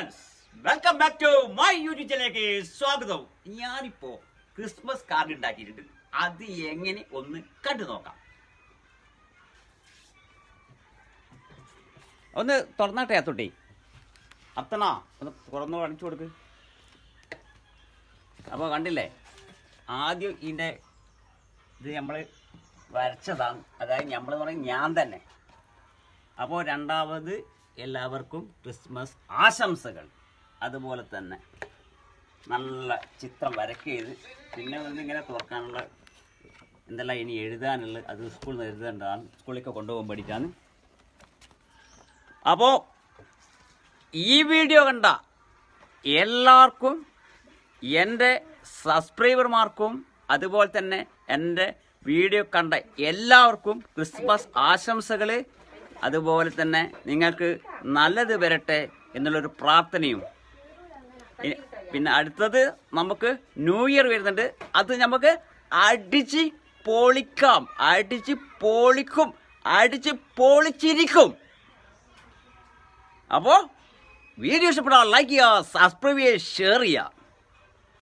friends welcome back to my YouTube ചാനലിലേക്ക് സ്വാഗതം ഞാനിപ്പോ ക്രിസ്മസ് കാർഡ് ഉണ്ടാക്കിയിട്ടുണ്ട് അത് എങ്ങനെ ഒന്ന് കണ്ടു നോക്കാം ഒന്ന് തുറന്നാട്ടെ അത്തോട്ടെ അത്തണ ഒന്ന് തുറന്നു കാണിച്ചു കൊടുക്ക് അപ്പോൾ കണ്ടില്ലേ ആദ്യം ഇതിൻ്റെ ഇത് നമ്മൾ വരച്ചതാണ് അതായത് നമ്മൾ പറയും ഞാൻ തന്നെ അപ്പോൾ രണ്ടാമത് എല്ലാവർക്കും ക്രിസ്മസ് ആശംസകൾ അതുപോലെ തന്നെ നല്ല ചിത്രം വരയ്ക്കയത് പിന്നെ ഇങ്ങനെ തുറക്കാനുള്ള എന്തെല്ലാം ഇനി എഴുതാനുള്ള അത് സ്കൂളിൽ നിന്ന് എഴുതേണ്ടതാണ് സ്കൂളിലേക്ക് കൊണ്ടുപോകാൻ പഠിക്കാന്ന് അപ്പോൾ ഈ വീഡിയോ കണ്ട എല്ലാവർക്കും എൻ്റെ സബ്സ്ക്രൈബർമാർക്കും അതുപോലെ തന്നെ എൻ്റെ വീഡിയോ കണ്ട എല്ലാവർക്കും ക്രിസ്മസ് ആശംസകൾ അതുപോലെ തന്നെ നിങ്ങൾക്ക് നല്ലത് വരട്ടെ എന്നുള്ളൊരു പ്രാർത്ഥനയും ഇനി- പിന്നെ അടുത്തത് നമുക്ക് ന്യൂ ഇയർ വരുന്നുണ്ട് അത് നമുക്ക് അടിച്ച് പൊളിക്കാം അടിച്ച് പൊളിക്കും അടിച്ച് പൊളിച്ചിരിക്കും അപ്പോൾ വീഡിയോ ഇഷ്ടപ്പെട്ടാൽ ലൈക്ക് ചെയ്യുക സബ്സ്ക്രൈബ് ചെയ്യുക ഷെയർ ചെയ്യുക